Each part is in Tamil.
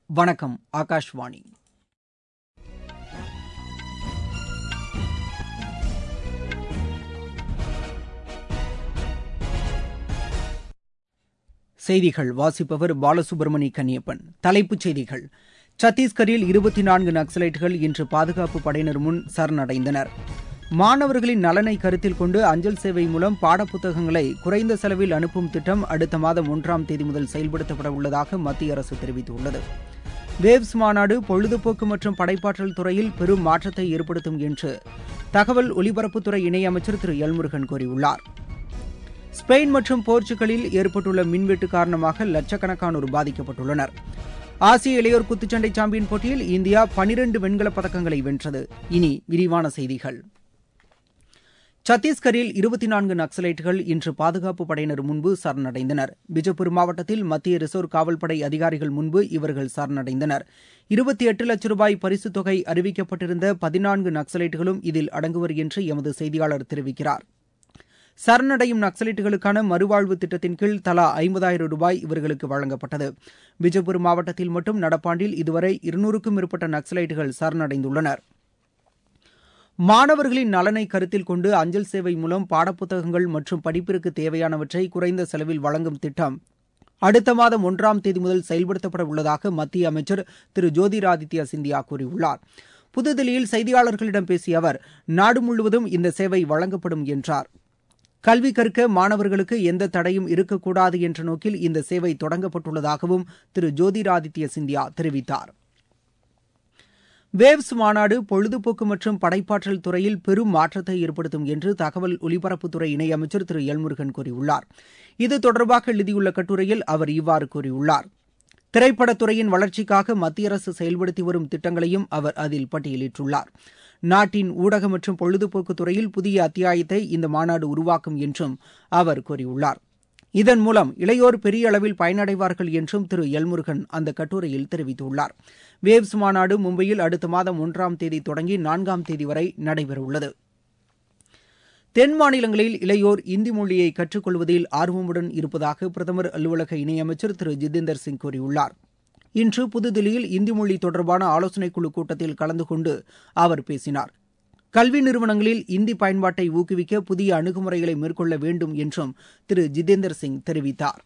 வணக்கம் ஆகாஷ்வாணி செய்திகள் வாசிப்பவர் பாலசுப்ரமணி கன்னியப்பன் தலைப்புச் செய்திகள் சத்தீஸ்கரில் இருபத்தி நான்கு நக்சலைட்டுகள் இன்று பாதுகாப்பு படையினர் முன் சரணடைந்தனர் மாணவர்களின் நலனை கருத்தில் கொண்டு அஞ்சல் சேவை மூலம் பாடப்புத்தகங்களை குறைந்த செலவில் அனுப்பும் திட்டம் அடுத்த மாதம் ஒன்றாம் தேதி முதல் செயல்படுத்தப்பட உள்ளதாக மத்திய அரசு தெரிவித்துள்ளது வேவ்ஸ் மாநாடு பொழுதுபோக்கு மற்றும் படைப்பாற்றல் துறையில் பெரும் மாற்றத்தை ஏற்படுத்தும் என்று தகவல் ஒலிபரப்புத்துறை இணையமைச்சர் திரு எல்முருகன் கூறியுள்ளார் ஸ்பெயின் மற்றும் போர்ச்சுகலில் ஏற்பட்டுள்ள மின்வெட்டு காரணமாக லட்சக்கணக்கானோர் பாதிக்கப்பட்டுள்ளனர் ஆசிய இளையோர் குத்துச்சண்டை சாம்பியன் போட்டியில் இந்தியா பனிரண்டு வெண்கலப் பதக்கங்களை வென்றது இனி விரிவான செய்திகள் சத்தீஸ்கரில் இருபத்தி நான்கு நக்சலைட்டுகள் இன்று பாதுகாப்பு படையினர் முன்பு சரணடைந்தனர் பிஜப்பூர் மாவட்டத்தில் மத்திய ரிசர்வ் காவல்படை அதிகாரிகள் முன்பு இவர்கள் சரணடைந்தனர் இருபத்தி எட்டு லட்சம் ரூபாய் பரிசுத் தொகை அறிவிக்கப்பட்டிருந்த பதினான்கு நக்சலைட்டுகளும் இதில் அடங்குவர் என்று எமது செய்தியாளர் தெரிவிக்கிறார் சரணடையும் நக்சலைட்டுகளுக்கான மறுவாழ்வு திட்டத்தின் கீழ் தலா ஐம்பதாயிரம் ரூபாய் இவர்களுக்கு வழங்கப்பட்டது பிஜப்பூர் மாவட்டத்தில் மட்டும் நடப்பாண்டில் இதுவரை இருநூறுக்கும் மேற்பட்ட நக்சலைட்டுகள் சரணடைந்துள்ளனர் மாணவர்களின் நலனை கருத்தில் கொண்டு அஞ்சல் சேவை மூலம் பாடப்புத்தகங்கள் மற்றும் படிப்பிற்கு தேவையானவற்றை குறைந்த செலவில் வழங்கும் திட்டம் அடுத்த மாதம் ஒன்றாம் தேதி முதல் செயல்படுத்தப்பட உள்ளதாக மத்திய அமைச்சர் திரு ஜோதிராதித்யா சிந்தியா கூறியுள்ளார் புதுதில்லியில் செய்தியாளர்களிடம் பேசிய அவர் நாடு முழுவதும் இந்த சேவை வழங்கப்படும் என்றார் கல்வி கற்க மாணவர்களுக்கு எந்த தடையும் இருக்கக்கூடாது என்ற நோக்கில் இந்த சேவை தொடங்கப்பட்டுள்ளதாகவும் திரு ஜோதிராதித்ய சிந்தியா தெரிவித்தார் வேவ்ஸ் மாநாடு பொழுதுபோக்கு மற்றும் படைப்பாற்றல் துறையில் பெரும் மாற்றத்தை ஏற்படுத்தும் என்று தகவல் ஒலிபரப்புத்துறை இணையமைச்சர் திரு எல்முருகன் கூறியுள்ளார் இது தொடர்பாக எழுதியுள்ள கட்டுரையில் அவர் இவ்வாறு கூறியுள்ளார் திரைப்படத்துறையின் வளர்ச்சிக்காக மத்திய அரசு செயல்படுத்தி வரும் திட்டங்களையும் அவர் அதில் பட்டியலிட்டுள்ளார் நாட்டின் ஊடக மற்றும் பொழுதுபோக்கு துறையில் புதிய அத்தியாயத்தை இந்த மாநாடு உருவாக்கும் என்றும் அவர் கூறியுள்ளார் இதன் மூலம் இளையோர் பெரிய அளவில் பயனடைவார்கள் என்றும் திரு எல்முருகன் அந்த கட்டுரையில் தெரிவித்துள்ளார் வேவ்ஸ் மாநாடு மும்பையில் அடுத்த மாதம் ஒன்றாம் தேதி தொடங்கி நான்காம் தேதி வரை நடைபெறவுள்ளது தென் மாநிலங்களில் இளையோர் இந்தி மொழியை கற்றுக்கொள்வதில் ஆர்வமுடன் இருப்பதாக பிரதமர் அலுவலக இணையமைச்சர் திரு ஜிதேந்தர் சிங் கூறியுள்ளார் இன்று புதுதில்லியில் இந்தி மொழி தொடர்பான ஆலோசனைக் குழு கூட்டத்தில் கலந்து கொண்டு அவர் பேசினார் கல்வி நிறுவனங்களில் இந்தி பயன்பாட்டை ஊக்குவிக்க புதிய அணுகுமுறைகளை மேற்கொள்ள வேண்டும் என்றும் திரு ஜிதேந்தர் சிங் தெரிவித்தார்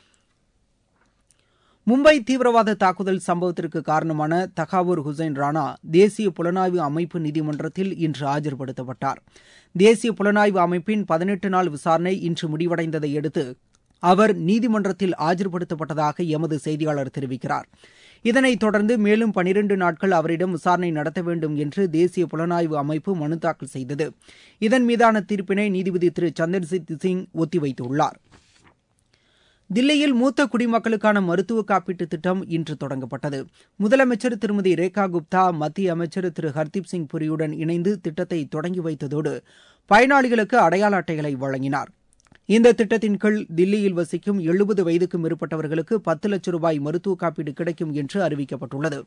மும்பை தீவிரவாத தாக்குதல் சம்பவத்திற்கு காரணமான தகாவூர் ஹுசைன் ராணா தேசிய புலனாய்வு அமைப்பு நீதிமன்றத்தில் இன்று ஆஜர்படுத்தப்பட்டார் தேசிய புலனாய்வு அமைப்பின் பதினெட்டு நாள் விசாரணை இன்று முடிவடைந்ததை அடுத்து அவர் நீதிமன்றத்தில் ஆஜர்படுத்தப்பட்டதாக எமது செய்தியாளர் தெரிவிக்கிறார் இதனைத் தொடர்ந்து மேலும் பனிரண்டு நாட்கள் அவரிடம் விசாரணை நடத்த வேண்டும் என்று தேசிய புலனாய்வு அமைப்பு மனு தாக்கல் செய்தது இதன் மீதான தீர்ப்பினை நீதிபதி திரு சந்தர்ஜித் சிங் ஒத்திவைத்துள்ளார் தில்லியில் மூத்த குடிமக்களுக்கான மருத்துவ காப்பீட்டு திட்டம் இன்று தொடங்கப்பட்டது முதலமைச்சர் திருமதி ரேகா குப்தா மத்திய அமைச்சர் திரு ஹர்தீப் சிங் புரியுடன் இணைந்து திட்டத்தை தொடங்கி வைத்ததோடு பயனாளிகளுக்கு அடையாள அட்டைகளை வழங்கினார் இந்த திட்டத்தின் கீழ் தில்லியில் வசிக்கும் எழுபது வயதுக்கு மேற்பட்டவர்களுக்கு பத்து லட்சம் ரூபாய் மருத்துவ காப்பீடு கிடைக்கும் என்று அறிவிக்கப்பட்டுள்ளது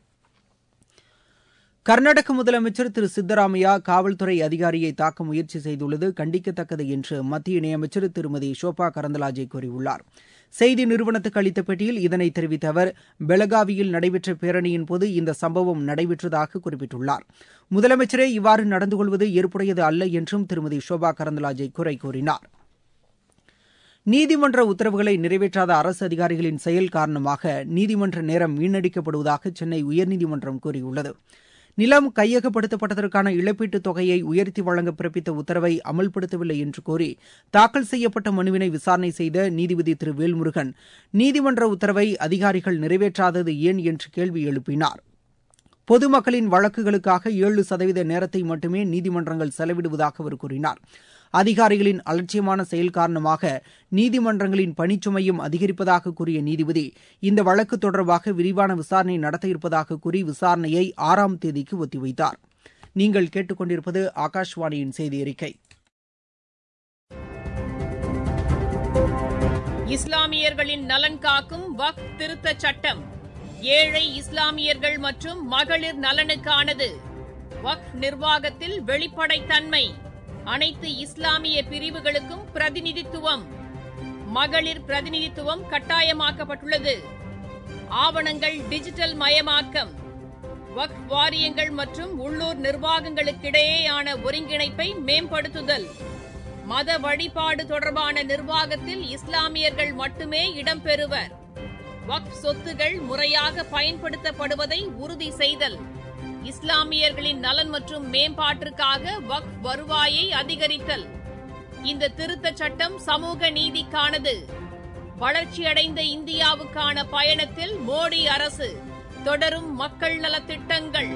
கர்நாடக முதலமைச்சர் திரு சித்தராமையா காவல்துறை அதிகாரியை தாக்க முயற்சி செய்துள்ளது கண்டிக்கத்தக்கது என்று மத்திய இணையமைச்சர் திருமதி ஷோபா கரந்தலாஜே கூறியுள்ளார் செய்தி நிறுவனத்துக்கு அளித்த பேட்டியில் இதனை தெரிவித்த அவர் பெலகாவியில் நடைபெற்ற பேரணியின் போது இந்த சம்பவம் நடைபெற்றதாக குறிப்பிட்டுள்ளார் முதலமைச்சரே இவ்வாறு நடந்து கொள்வது ஏற்புடையது அல்ல என்றும் திருமதி ஷோபா கரந்தலாஜே குறை கூறினார் நீதிமன்ற உத்தரவுகளை நிறைவேற்றாத அரசு அதிகாரிகளின் செயல் காரணமாக நீதிமன்ற நேரம் வீணடிக்கப்படுவதாக சென்னை உயர்நீதிமன்றம் கூறியுள்ளது நிலம் கையகப்படுத்தப்பட்டதற்கான இழப்பீட்டுத் தொகையை உயர்த்தி வழங்க பிறப்பித்த உத்தரவை அமல்படுத்தவில்லை என்று கோரி தாக்கல் செய்யப்பட்ட மனுவினை விசாரணை செய்த நீதிபதி திரு வேல்முருகன் நீதிமன்ற உத்தரவை அதிகாரிகள் நிறைவேற்றாதது ஏன் என்று கேள்வி எழுப்பினார் பொதுமக்களின் வழக்குகளுக்காக ஏழு சதவீத நேரத்தை மட்டுமே நீதிமன்றங்கள் செலவிடுவதாக அவர் கூறினார் அதிகாரிகளின் அலட்சியமான செயல் காரணமாக நீதிமன்றங்களின் பணிச்சுமையும் அதிகரிப்பதாக கூறிய நீதிபதி இந்த வழக்கு தொடர்பாக விரிவான விசாரணை நடத்த இருப்பதாக கூறி விசாரணையை ஆறாம் தேதிக்கு ஒத்திவைத்தார் நீங்கள் கேட்டுக்கொண்டிருப்பது ஆகாஷ்வாணியின் செய்தி அறிக்கை இஸ்லாமியர்களின் நலன் காக்கும் வக் திருத்தச் சட்டம் ஏழை இஸ்லாமியர்கள் மற்றும் மகளிர் நலனுக்கானது வக் நிர்வாகத்தில் வெளிப்படைத்தன்மை அனைத்து இஸ்லாமிய பிரிவுகளுக்கும் பிரதிநிதித்துவம் மகளிர் பிரதிநிதித்துவம் கட்டாயமாக்கப்பட்டுள்ளது ஆவணங்கள் டிஜிட்டல் மயமாக்கம் வக்ஃப் வாரியங்கள் மற்றும் உள்ளூர் நிர்வாகங்களுக்கிடையேயான ஒருங்கிணைப்பை மேம்படுத்துதல் மத வழிபாடு தொடர்பான நிர்வாகத்தில் இஸ்லாமியர்கள் மட்டுமே இடம்பெறுவர் வக்ஃப் சொத்துகள் முறையாக பயன்படுத்தப்படுவதை உறுதி செய்தல் இஸ்லாமியர்களின் நலன் மற்றும் மேம்பாட்டிற்காக வக்ஃப் வருவாயை அதிகரித்தல் இந்த திருத்தச் சட்டம் சமூக நீதிக்கானது வளர்ச்சியடைந்த இந்தியாவுக்கான பயணத்தில் மோடி அரசு தொடரும் மக்கள் நலத்திட்டங்கள்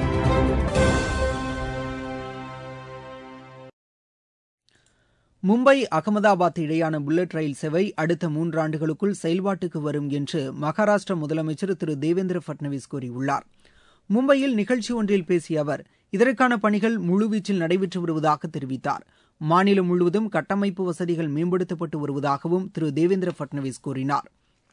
மும்பை அகமதாபாத் இடையான புல்லட் ரயில் சேவை அடுத்த மூன்றாண்டுகளுக்குள் செயல்பாட்டுக்கு வரும் என்று மகாராஷ்டிர முதலமைச்சர் திரு தேவேந்திர பட்னவிஸ் கூறியுள்ளார் மும்பையில் நிகழ்ச்சி ஒன்றில் பேசிய அவர் இதற்கான பணிகள் முழுவீச்சில் நடைபெற்று வருவதாக தெரிவித்தார் மாநிலம் முழுவதும் கட்டமைப்பு வசதிகள் மேம்படுத்தப்பட்டு வருவதாகவும் திரு தேவேந்திர பட்னவிஸ் கூறினார்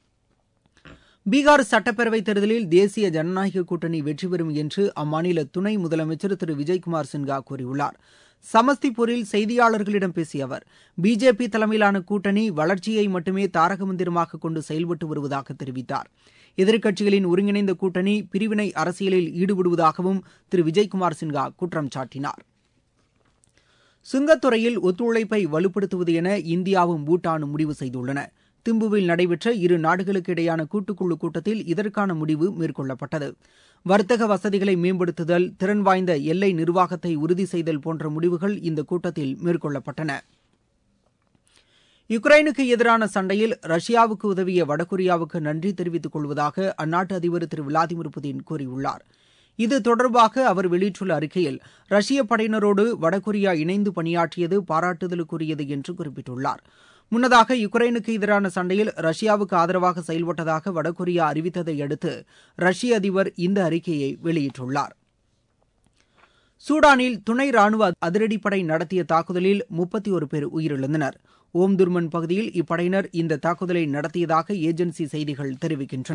பீகார் சட்டப்பேரவைத் தேர்தலில் தேசிய ஜனநாயக கூட்டணி வெற்றி பெறும் என்று அம்மாநில துணை முதலமைச்சர் திரு விஜய்குமார் சின்ஹா கூறியுள்ளார் சமஸ்திபூரில் செய்தியாளர்களிடம் பேசிய அவர் பிஜேபி தலைமையிலான கூட்டணி வளர்ச்சியை மட்டுமே தாரக மந்திரமாக கொண்டு செயல்பட்டு வருவதாக தெரிவித்தார் எதிர்க்கட்சிகளின் ஒருங்கிணைந்த கூட்டணி பிரிவினை அரசியலில் ஈடுபடுவதாகவும் திரு விஜய்குமார் சின்ஹா குற்றம் சாட்டினார் சுங்கத்துறையில் ஒத்துழைப்பை வலுப்படுத்துவது என இந்தியாவும் பூட்டானும் முடிவு செய்துள்ளன திம்புவில் நடைபெற்ற இரு நாடுகளுக்கு இடையான கூட்டுக்குழு கூட்டத்தில் இதற்கான முடிவு மேற்கொள்ளப்பட்டது வர்த்தக வசதிகளை மேம்படுத்துதல் திறன் வாய்ந்த எல்லை நிர்வாகத்தை உறுதி செய்தல் போன்ற முடிவுகள் இந்த கூட்டத்தில் மேற்கொள்ளப்பட்டன யுக்ரைனுக்கு எதிரான சண்டையில் ரஷ்யாவுக்கு உதவிய வடகொரியாவுக்கு நன்றி தெரிவித்துக் கொள்வதாக அந்நாட்டு அதிபர் திரு விளாடிமிர் புதின் கூறியுள்ளார் இது தொடர்பாக அவர் வெளியிட்டுள்ள அறிக்கையில் ரஷ்ய படையினரோடு வடகொரியா இணைந்து பணியாற்றியது பாராட்டுதலுக்குரியது என்று குறிப்பிட்டுள்ளார் முன்னதாக யுக்ரைனுக்கு எதிரான சண்டையில் ரஷ்யாவுக்கு ஆதரவாக செயல்பட்டதாக வடகொரியா அறிவித்ததை அடுத்து ரஷ்ய அதிபர் இந்த அறிக்கையை வெளியிட்டுள்ளார் சூடானில் துணை ராணுவ அதிரடிப்படை நடத்திய தாக்குதலில் முப்பத்தி ஒரு பேர் உயிரிழந்தனர் ஓம்துர்மன் பகுதியில் இப்படையினர் இந்த தாக்குதலை நடத்தியதாக ஏஜென்சி செய்திகள் தெரிவிக்கின்றன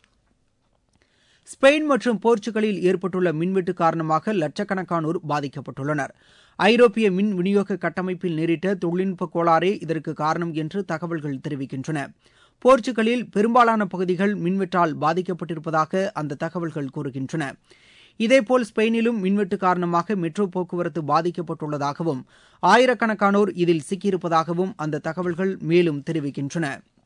ஸ்பெயின் மற்றும் போர்ச்சுகலில் ஏற்பட்டுள்ள மின்வெட்டு காரணமாக லட்சக்கணக்கானோர் பாதிக்கப்பட்டுள்ளனர் ஐரோப்பிய மின் விநியோக கட்டமைப்பில் நேரிட்ட தொழில்நுட்ப கோளாறே இதற்கு காரணம் என்று தகவல்கள் தெரிவிக்கின்றன போர்ச்சுகலில் பெரும்பாலான பகுதிகள் மின்வெட்டால் பாதிக்கப்பட்டிருப்பதாக அந்த தகவல்கள் கூறுகின்றன இதேபோல் ஸ்பெயினிலும் மின்வெட்டு காரணமாக மெட்ரோ போக்குவரத்து பாதிக்கப்பட்டுள்ளதாகவும் ஆயிரக்கணக்கானோர் இதில் சிக்கியிருப்பதாகவும் அந்த தகவல்கள் மேலும் தெரிவிக்கின்றன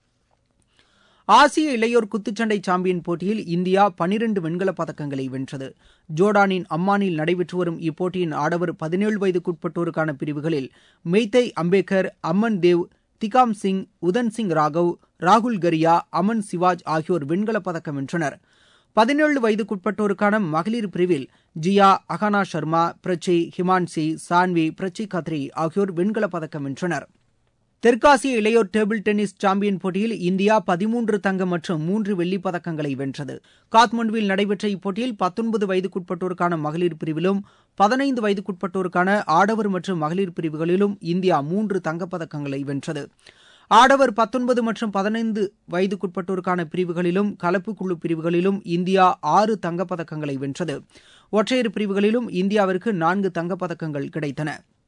ஆசிய இளையோர் குத்துச்சண்டை சாம்பியன் போட்டியில் இந்தியா பனிரண்டு வெண்கலப் பதக்கங்களை வென்றது ஜோர்டானின் அம்மானில் நடைபெற்று வரும் இப்போட்டியின் ஆடவர் பதினேழு வயதுக்குட்பட்டோருக்கான பிரிவுகளில் மெய்தை அம்பேக்கர் அம்மன் தேவ் திகாம் சிங் உதன் சிங் ராகவ் ராகுல் கரியா அமன் சிவாஜ் ஆகியோர் வெண்கலப் பதக்கம் வென்றனர் பதினேழு வயதுக்குட்பட்டோருக்கான மகளிர் பிரிவில் ஜியா அகானா சர்மா பிரச்சி ஹிமான்சி சான்வி பிரச்சி கத்ரி ஆகியோர் வெண்கலப் பதக்கம் வென்றனர் தெற்காசிய இளையோர் டேபிள் டென்னிஸ் சாம்பியன் போட்டியில் இந்தியா பதிமூன்று தங்கம் மற்றும் மூன்று வெள்ளிப் பதக்கங்களை வென்றது காத்மண்டுவில் நடைபெற்ற இப்போட்டியில் பத்தொன்பது வயதுக்குட்பட்டோருக்கான மகளிர் பிரிவிலும் பதினைந்து வயதுக்குட்பட்டோருக்கான ஆடவர் மற்றும் மகளிர் பிரிவுகளிலும் இந்தியா மூன்று தங்கப்பதக்கங்களை வென்றது ஆடவர் பத்தொன்பது மற்றும் பதினைந்து வயதுக்குட்பட்டோருக்கான பிரிவுகளிலும் கலப்பு குழு பிரிவுகளிலும் இந்தியா ஆறு தங்கப்பதக்கங்களை வென்றது ஒற்றையர் பிரிவுகளிலும் இந்தியாவிற்கு நான்கு தங்கப்பதக்கங்கள் கிடைத்தன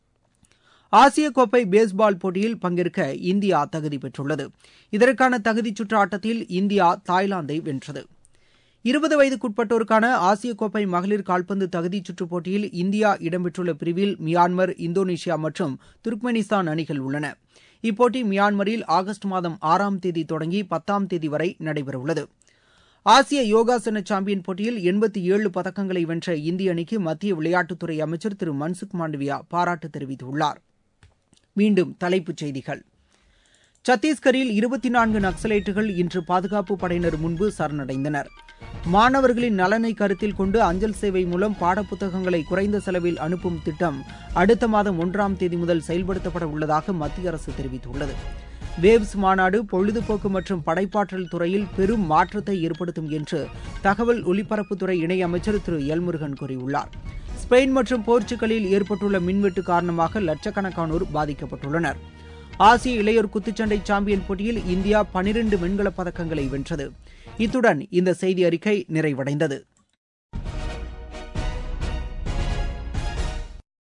ஆசிய கோப்பை பேஸ்பால் போட்டியில் பங்கேற்க இந்தியா தகுதி பெற்றுள்ளது இதற்கான தகுதிச் சுற்று ஆட்டத்தில் இந்தியா தாய்லாந்தை வென்றது இருபது வயதுக்குட்பட்டோருக்கான ஆசிய கோப்பை மகளிர் கால்பந்து தகுதிச் சுற்றுப் போட்டியில் இந்தியா இடம்பெற்றுள்ள பிரிவில் மியான்மர் இந்தோனேஷியா மற்றும் துர்க்மெனிஸ்தான் அணிகள் உள்ளன இப்போட்டி மியான்மரில் ஆகஸ்ட் மாதம் ஆறாம் தேதி தொடங்கி பத்தாம் தேதி வரை நடைபெறவுள்ளது ஆசிய யோகாசன சாம்பியன் போட்டியில் எண்பத்தி ஏழு பதக்கங்களை வென்ற இந்திய அணிக்கு மத்திய விளையாட்டுத்துறை அமைச்சர் திரு மன்சுக் மாண்டவியா பாராட்டு தெரிவித்துள்ளார் மீண்டும் தலைப்புச் செய்திகள் சத்தீஸ்கரில் இருபத்தி நான்கு நக்சலைட்டுகள் இன்று பாதுகாப்பு படையினர் முன்பு சரணடைந்தனர் மாணவர்களின் நலனை கருத்தில் கொண்டு அஞ்சல் சேவை மூலம் பாடப்புத்தகங்களை குறைந்த செலவில் அனுப்பும் திட்டம் அடுத்த மாதம் ஒன்றாம் தேதி முதல் செயல்படுத்தப்பட உள்ளதாக மத்திய அரசு தெரிவித்துள்ளது வேவ்ஸ் மாநாடு பொழுதுபோக்கு மற்றும் படைப்பாற்றல் துறையில் பெரும் மாற்றத்தை ஏற்படுத்தும் என்று தகவல் ஒலிபரப்புத்துறை இணையமைச்சர் திரு எல்முருகன் கூறியுள்ளார் ஸ்பெயின் மற்றும் போர்ச்சுகலில் ஏற்பட்டுள்ள மின்வெட்டு காரணமாக லட்சக்கணக்கானோர் பாதிக்கப்பட்டுள்ளனர் ஆசிய இளையோர் குத்துச்சண்டை சாம்பியன் போட்டியில் இந்தியா பனிரண்டு வெண்கலப் பதக்கங்களை வென்றது இத்துடன் இந்த செய்தி அறிக்கை நிறைவடைந்தது